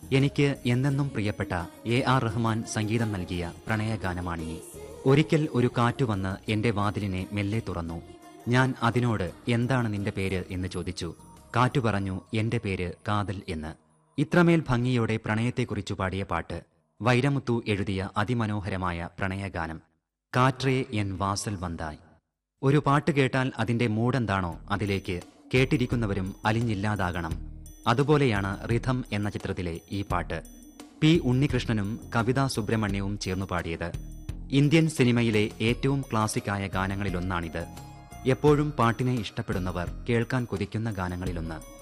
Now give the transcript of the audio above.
എനിക്ക് എന്നെന്നും പ്രിയപ്പെട്ട എ ആർ റഹ്മാൻ സംഗീതം നൽകിയ പ്രണയഗാനമാണിനി ഒരിക്കൽ ഒരു കാറ്റു വന്ന് എന്റെ വാതിലിനെ മെല്ലെ തുറന്നു ഞാൻ അതിനോട് എന്താണ് നിന്റെ പേര് എന്ന് ചോദിച്ചു കാറ്റു പറഞ്ഞു എന്റെ പേര് കാതൽ എന്ന് ഇത്രമേൽ ഭംഗിയോടെ പ്രണയത്തെക്കുറിച്ചു പാടിയ പാട്ട് വൈരമുത്തു എഴുതിയ അതിമനോഹരമായ പ്രണയഗാനം കാற்றേ എൻ വാസൽ വന്തായ് ഒരു പാട്ട് കേട്ടാൽ അതിന്റെ മൂടെന്താണോ അതിലേക്ക് കേട്ടിരിക്കുന്നവരും അലിഞ്ഞില്ലാതാകണം അതുപോലെയാണ് റിഥം എന്ന ചിത്രത്തിലെ ഈ പാട്ട് പി ഉണ്ണികൃഷ്ണനും കവിതാ സുബ്രഹ്മണ്യവും ചേർന്നു പാടിയത് ഇന്ത്യൻ സിനിമയിലെ ഏറ്റവും ക്ലാസിക്കായ ഗാനങ്ങളിലൊന്നാണിത് എപ്പോഴും പാട്ടിനെ ഇഷ്ടപ്പെടുന്നവർ കേൾക്കാൻ കൊതിക്കുന്ന ഗാനങ്ങളിലൊന്ന്